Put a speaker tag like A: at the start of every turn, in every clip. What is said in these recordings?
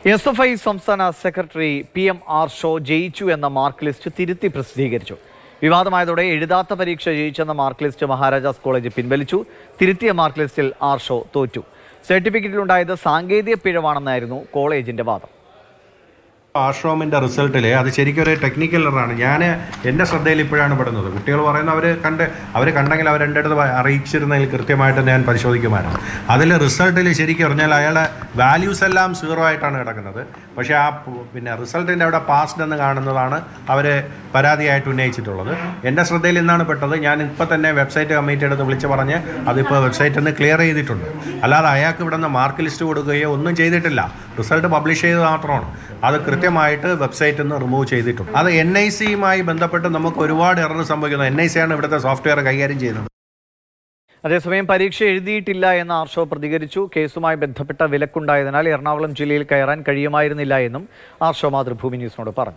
A: S F I സംസ്ഥാന secretary P M Arsho ജയിച്ചു എന്ന മാർക്ക് ലിസ്റ്റ് തിരുത്തി പ്രസിദ്ധീകരിച്ചു വിവാദമായതോടെ എഴുതാത്ത പരീക്ഷ ജയിച്ചെന്ന മാർക്ക് ലിസ്റ്റ് മഹാരാജാസ് കോളേജ് പിൻവലിച്ചു തിരുത്തിയ മാർക്ക് ലിസ്റ്റിൽ ആർ ഷോ തോറ്റു സർട്ടിഫിക്കറ്റിലുണ്ടായത് സാങ്കേതിക പിഴവാണെന്നായിരുന്നു കോളേജിന്റെ വാദം
B: ആശ്രോമിൻ്റെ റിസൾട്ടിൽ അത് ശരിക്കും ഒരു ടെക്നിക്കൽ എററാണ് ഞാൻ എൻ്റെ ശ്രദ്ധയിൽ ഇപ്പോഴാണ് പെടുന്നത് കുട്ടികൾ പറയുന്ന അവർ കണ്ട് അവർ കണ്ടെങ്കിൽ അവർ എൻ്റെ അടുത്ത് അറിയിച്ചിരുന്നതിൽ കൃത്യമായിട്ട് ഞാൻ പരിശോധിക്കുമായിരുന്നു അതിൽ റിസൾട്ടിൽ ശരിക്കും പറഞ്ഞാൽ അയാളുടെ വാല്യൂസ് എല്ലാം സീറോ ആയിട്ടാണ് കിടക്കുന്നത് പക്ഷേ ആ പ് പിന്നെ റിസൾട്ടിൻ്റെ അവിടെ പാസ്ഡ് എന്ന് കാണുന്നതാണ് അവർ പരാതിയായിട്ട് ഉന്നയിച്ചിട്ടുള്ളത് എൻ്റെ ശ്രദ്ധയിൽ ഇന്നാണ് പെട്ടത് ഞാൻ ഇപ്പോൾ തന്നെ വെബ്സൈറ്റ് കമ്മിറ്റി എടുത്ത് വിളിച്ച് പറഞ്ഞ് അതിപ്പോൾ വെബ്സൈറ്റിൽ നിന്ന് ക്ലിയർ ചെയ്തിട്ടുണ്ട് അല്ലാതെ അയാൾക്ക് ഇവിടെ നിന്ന് മാർക്ക് ലിസ്റ്റ് കൊടുക്കുകയോ ഒന്നും ചെയ്തിട്ടില്ല റിസൾട്ട് പബ്ലിഷ് ചെയ്ത് മാത്രമാണ് അത് കൃത്യമായിട്ട് വെബ്സൈറ്റിൽ നിന്ന് റിമൂവ് ചെയ്തിട്ടുണ്ട് അത് എൻ ഐ സിയുമായി ബന്ധപ്പെട്ട് നമുക്ക് ഒരുപാട് എറർ സംഭവിക്കുന്നു എൻ ഐ സി ആണ് ഇവിടുത്തെ സോഫ്റ്റ്വെയർ കൈകാര്യം ചെയ്യുന്നത്
A: അതേസമയം പരീക്ഷ എഴുതിയിട്ടില്ല എന്ന് ആർഷോ പ്രതികരിച്ചു കേസുമായി ബന്ധപ്പെട്ട വിലക്കുണ്ടായതിനാൽ എറണാകുളം ജില്ലയിൽ കയറാൻ കഴിയുമായിരുന്നില്ല എന്നും ആർഷോ മാതൃഭൂമി ന്യൂസിനോട് പറഞ്ഞു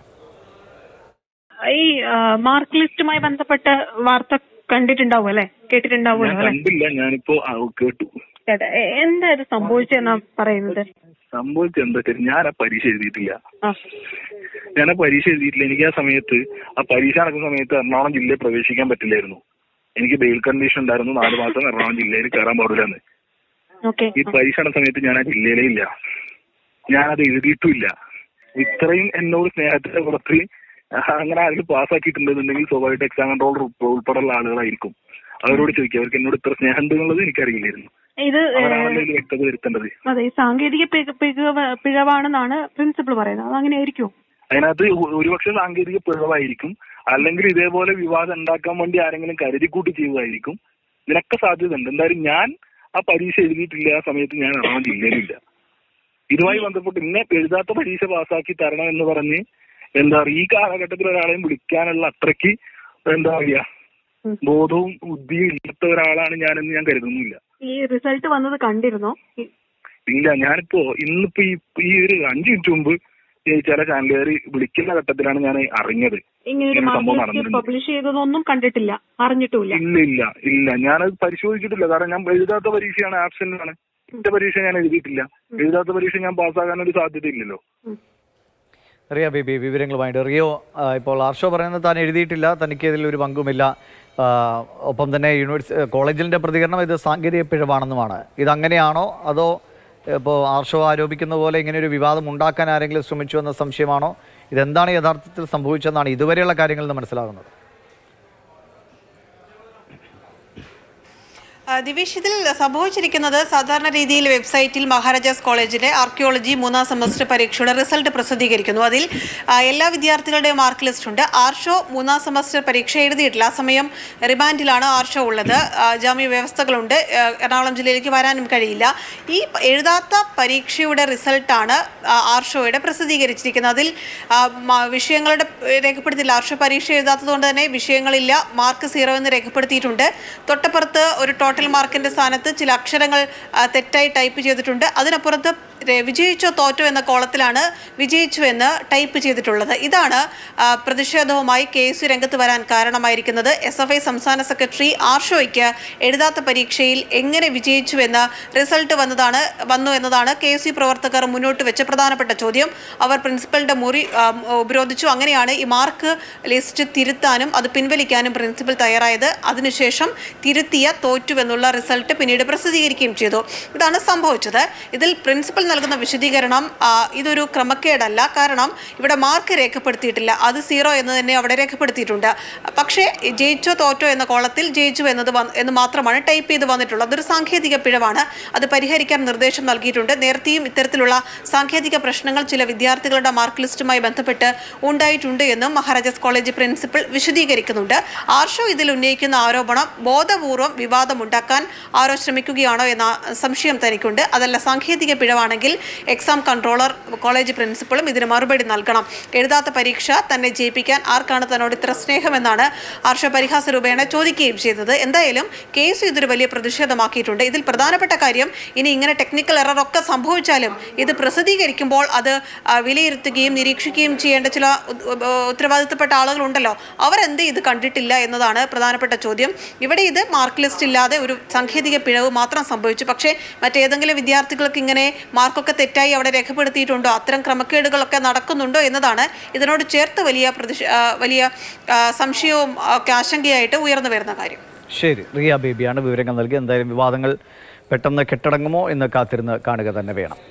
C: ഈ മാർക്ക് ലിസ്റ്റുമായി ബന്ധപ്പെട്ട വാർത്ത കണ്ടിട്ടുണ്ടാവും അല്ലെ
D: ഞാൻ
C: കേട്ടിട്ടുണ്ടാവുമല്ലോ അല്ലെ
D: കണ്ടില്ല ഞാനിപ്പോ ആ, കേട്ടു
C: ചേട്ടാ എ- എന്താ ഇത് സംഭവിച്ചെന്നാ പറയുന്നത്
D: സംഭവിച്ചത് എന്താ വെച്ചാൽ ഞാൻ ആ പരീക്ഷ എഴുതിയിട്ടില്ല
C: ആ
D: ഞാൻ ആ പരീക്ഷ എഴുതിയിട്ടില്ല എനിക്ക് ആ സമയത്ത് ആ പരീക്ഷ നടക്കുന്ന സമയത്ത് എറണാകുളം ജില്ലയിൽ പ്രവേശിക്കാൻ പറ്റില്ലായിരുന്നു എനിക്ക് ബെയിൽ കണ്ടീഷൻ ഉണ്ടായിരുന്നു നാല് മാസം എറണാകുളം ജില്ലയിൽ കയറാൻ പാടില്ലെന്ന്
C: ഓക്കെ
D: ഈ പരീക്ഷ നടന്ന സമയത്ത് ഞാൻ ആ ജില്ലയിലേ ഇല്ല ഞാൻ അത് എഴുതിയിട്ടുമില്ല ഇത്രയും എന്നോട് സ്നേഹത്തിന്റെ പുറത്ത് അങ്ങനെ അതിൽ പാസ്സാക്കിയിട്ടുണ്ടെന്നുണ്ടെങ്കിൽ സ്വാഭാവികമായിട്ട് എക്സാം കൺട്രോളർ ഉൾപ്പെടെയുള്ള ആളുകളായിരിക്കും അവരോട് ചോദിക്കുക അവർക്ക് എന്നോട് ഇത്ര സ്നേഹം ഉണ്ട് എന്നുള്ളത് എനിക്കറിയില്ലായിരുന്നു
C: ഇത് ഏ,
D: അവരാണല്ലോ ഇതിൽ വ്യക്തത വരുത്തേണ്ടത്
C: അതെ ഈ സാങ്കേതിക പിഴ- പിഴവ്- പിഴവാണെന്നാണ് പ്രിൻസിപ്പൾ പറയുന്നത് അത് അങ്ങനെ ആയിരിക്കുമോ
D: അതിനകത്ത് ഒ- ഒരുപക്ഷെ സാങ്കേതിക പിഴവായിരിക്കും അല്ലെങ്കിൽ ഇതേപോലെ വിവാദം ഉണ്ടാക്കാൻ വേണ്ടി ആരെങ്കിലും കരുതിക്കൂട്ടി ചെയ്തതായിരിക്കും ഇതിനൊക്കെ സാധ്യതയുണ്ട് എന്തായാലും ഞാൻ ആ പരീക്ഷ എഴുതിയിട്ടില്ല ആ സമയത്ത് ഞാൻ എറണാകുളം ജില്ലയിലില്ല ഇതുമായി ബന്ധപ്പെട്ട് ഇന്നെ എഴുതാത്ത പരീക്ഷ പാസ്സാക്കി തരണം എന്ന് പറഞ്ഞ് എന്താ പറയുക ഈ കാലഘട്ടത്തിൽ ഒരാളെയും വിളിക്കാനുള്ള അത്രയ്ക്ക് എന്താ പറയാ
C: ഉം.
D: ബോധവും ബുദ്ധിയും ഇല്ലാത്ത ഒരാളാണ് ഞാനെന്ന് ഞാൻ കരുതുന്നില്ല
C: ഈ റിസൾട്ട് വന്നത് കണ്ടിരുന്നോ ഈ-
D: ഇല്ല ഞാനിപ്പോ ഇന്നിപ്പോ ഈ ഈ ഒരു അഞ്ചു മിനിറ്റ് മുമ്പ് ഈ ചില ചാനലുകാർ വിളിക്കുന്ന ഘട്ടത്തിലാണ് ഞാൻ അറിഞ്ഞത്
C: ഇങ്ങനെ ഒരു
D: ഇങ്ങനെ
C: മാർക്ക്
D: സംഭവം
C: ലിസ്റ്റ്
D: നടന്നിട്ടുണ്ട്.
C: പബ്ലിഷ് ചെയ്തതൊന്നും കണ്ടിട്ടില്ല അറിഞ്ഞിട്ടുമില്ല
D: ഇല്ല ഇല്ല ഇല്ല ഞാനത് പരിശോധിച്ചിട്ടില്ല കാരണം ഞാൻ എഴുതാത്ത പരീക്ഷയാണ് ആബ്സെന്റ് ആണ് എന്റെ പരീക്ഷ ഞാൻ എഴുതിയിട്ടില്ല എഴുതാത്ത പരീക്ഷ ഞാൻ പാസ്സാകാൻ ഒരു സാധ്യത ഇല്ലല്ലോ
A: റിയ ബേബി വിവരങ്ങളുമായിട്ട് റിയോ ആ, ഇപ്പോൾ ആർഷോ പറയുന്നത് താൻ എഴുതിയിട്ടില്ല തനിക്ക് ഇതിൽ ഒരു പങ്കുമില്ല ആ, ഒപ്പം തന്നെ യൂണിവേഴ്സിറ്റി കോളേജിൻ്റെ പ്രതികരണം ഇത് സാങ്കേതിക പിഴവാണെന്നുമാണ് ഇതങ്ങനെയാണോ അതോ ഇപ്പോൾ ആർഷോ ആരോപിക്കുന്ന പോലെ ഇങ്ങനെ ഒരു വിവാദം ഉണ്ടാക്കാൻ ആരെങ്കിലും ശ്രമിച്ചു എന്ന സംശയമാണോ ഇതെന്താണ് യഥാർത്ഥത്തിൽ സംഭവിച്ചതെന്നാണ് ഇതുവരെയുള്ള കാര്യങ്ങളിൽ നിന്ന് മനസ്സിലാകുന്നത്
E: ആ, ദിവേഷ് ഇതിൽ സംഭവിച്ചിരിക്കുന്നത് സാധാരണ രീതിയിൽ വെബ്സൈറ്റിൽ മഹാരാജാസ് കോളേജിലെ ആർക്കിയോളജി മൂന്നാം സെമസ്റ്റർ പരീക്ഷയുടെ റിസൾട്ട് പ്രസിദ്ധീകരിക്കുന്നു അതിൽ ആ, എല്ലാ വിദ്യാർത്ഥികളുടെയും മാർക്ക് ലിസ്റ്റ് ഉണ്ട് ആർഷോ മൂന്നാം സെമസ്റ്റർ പരീക്ഷ എഴുതിയിട്ടില്ല ആ സമയം റിമാൻഡിലാണ് ആർഷോ ഉള്ളത് ആ, ജാമ്യ വ്യവസ്ഥകളുണ്ട് ആ, എറണാകുളം ജില്ലയിലേക്ക് വരാനും കഴിയില്ല ഈ പ- എഴുതാത്ത പരീക്ഷയുടെ റിസൾട്ടാണ് ആ, ആർഷോയുടെ പ്രസിദ്ധീകരിച്ചിരിക്കുന്നത് അതിൽ ആ, മ- വിഷയങ്ങളുടെ ഏഹ്, രേഖപ്പെടുത്തിയില്ല ആർഷോ പരീക്ഷ എഴുതാത്തത് കൊണ്ട് തന്നെ വിഷയങ്ങളില്ല മാർക്ക് സീറോ എന്ന് രേഖപ്പെടുത്തിയിട്ടുണ്ട് തൊട്ടപ്പുറത്ത് ഒരു ടോട്ടൽ മാർക്കിന്റെ സ്ഥാനത്ത് ചില അക്ഷരങ്ങൾ ആ, തെറ്റായി ടൈപ്പ് ചെയ്തിട്ടുണ്ട് അതിനപ്പുറത്ത് രെ- വിജയിച്ചോ തോറ്റോ എന്ന കോളത്തിലാണ് വിജയിച്ചു എന്ന് ടൈപ്പ് ചെയ്തിട്ടുള്ളത് ഇതാണ് ആ, പ്രതിഷേധവുമായി കെ എസ് യു രംഗത്ത് വരാൻ കാരണമായിരിക്കുന്നത് എസ് എഫ് ഐ സംസ്ഥാന സെക്രട്ടറി ആർഷോയ്ക്ക് എഴുതാത്ത പരീക്ഷയിൽ എങ്ങനെ വിജയിച്ചു എന്ന് റിസൾട്ട് വന്നതാണ് വന്നു എന്നതാണ് കെ എസ് യു പ്രവർത്തകർ മുന്നോട്ട് വെച്ച പ്രധാനപ്പെട്ട ചോദ്യം അവർ പ്രിൻസിപ്പലിന്റെ മുറി ആ, ഉപരോധിച്ചു അങ്ങനെയാണ് ഈ മാർക്ക് ലിസ്റ്റ് തിരുത്താനും അത് പിൻവലിക്കാനും പ്രിൻസിപ്പൽ തയ്യാറായത് അതിനുശേഷം തിരുത്തിയ തോറ്റുവെന്നുള്ള റിസൾട്ട് പിന്നീട് പ്രസിദ്ധീകരിക്കുകയും ചെയ്തു ഇതാണ് സംഭവിച്ചത് ഇതിൽ പ്രിൻസിപ്പൽ നൽകുന്ന വിശദീകരണം ആ, ഇതൊരു ക്രമക്കേടല്ല കാരണം ഇവിടെ മാർക്ക് രേഖപ്പെടുത്തിയിട്ടില്ല അത് സീറോ എന്ന് തന്നെ അവിടെ രേഖപ്പെടുത്തിയിട്ടുണ്ട് പക്ഷേ ജയിച്ചോ തോറ്റോ എന്ന കോളത്തിൽ ജയിച്ചു എന്നത് വന്ന് എന്ന് മാത്രമാണ് ടൈപ്പ് ചെയ്ത് വന്നിട്ടുള്ളത് അതൊരു സാങ്കേതിക പിഴവാണ് അത് പരിഹരിക്കാൻ നിർദ്ദേശം നൽകിയിട്ടുണ്ട് നേരത്തെയും ഇത്തരത്തിലുള്ള സാങ്കേതിക പ്രശ്നങ്ങൾ ചില വിദ്യാർത്ഥികളുടെ മാർക്ക് ലിസ്റ്റുമായി ബന്ധപ്പെട്ട് ഉണ്ടായിട്ടുണ്ട് എന്നും മഹാരാജാസ് കോളേജ് പ്രിൻസിപ്പൽ വിശദീകരിക്കുന്നുണ്ട് ആർഷോ ഇതിൽ ഉന്നയിക്കുന്ന ആരോപണം ബോധപൂർവം വിവാദമുണ്ടാക്കാൻ ആരോ ശ്രമിക്കുകയാണോ എന്ന സംശയം തനിക്കുണ്ട് അതല്ല സാങ്കേതിക പിഴവാണെങ്കിൽ എക്സാം കൺട്രോളർ കോളേജ് പ്രിൻസിപ്പളും ഇതിന് മറുപടി നൽകണം എഴുതാത്ത പരീക്ഷ തന്നെ ജയിപ്പിക്കാൻ ആർക്കാണ് തന്നോട് ഇത്ര സ്നേഹമെന്നാണ് ആർഷോ പരിഹാസ രൂപേണ ചോദിക്കുകയും ചെയ്തത് എന്തായാലും കേസ് ഇതൊരു വലിയ പ്രതിഷേധമാക്കിയിട്ടുണ്ട് ഇതിൽ പ്രധാനപ്പെട്ട കാര്യം ഇനി ഇങ്ങനെ ടെക്നിക്കൽ എറർ ഒക്കെ സംഭവിച്ചാലും ഇത് പ്രസിദ്ധീകരിക്കുമ്പോൾ അത് ആ, വിലയിരുത്തുകയും നിരീക്ഷിക്കുകയും ചെയ്യേണ്ട ചില ഉ- ഉ- ഉത്തരവാദിത്തപ്പെട്ട ആളുകളുണ്ടല്ലോ അവരെന്ത് ഇത് കണ്ടിട്ടില്ല എന്നതാണ് പ്രധാനപ്പെട്ട ചോദ്യം ഇവിടെ ഇത് മാർക്ക് ലിസ്റ്റ് ഇല്ലാതെ ഒരു സാങ്കേതിക പിഴവ് മാത്രം സംഭവിച്ചു പക്ഷേ മറ്റേതെങ്കിലും വിദ്യാർത്ഥികൾക്ക് ഇങ്ങനെ മാർക്ക് മാർക്കൊക്കെ തെറ്റായി അവിടെ രേഖപ്പെടുത്തിയിട്ടുണ്ടോ അത്തരം ക്രമക്കേടുകളൊക്കെ നടക്കുന്നുണ്ടോ എന്നതാണ് ഇതിനോട് ചേർത്ത് വലിയ പ്രതിഷ ആ, വലിയ ആ, സംശയവും ഒക്കെ ആശങ്കയായിട്ട് ഉയർന്നു വരുന്ന കാര്യം
A: ശരി റിയ ബേബിയാണ് വിവരങ്ങൾ നൽകി എന്തായാലും വിവാദങ്ങൾ പെട്ടെന്ന് കെട്ടടങ്ങുമോ എന്ന് കാത്തിരുന്ന് കാണുക തന്നെ വേണം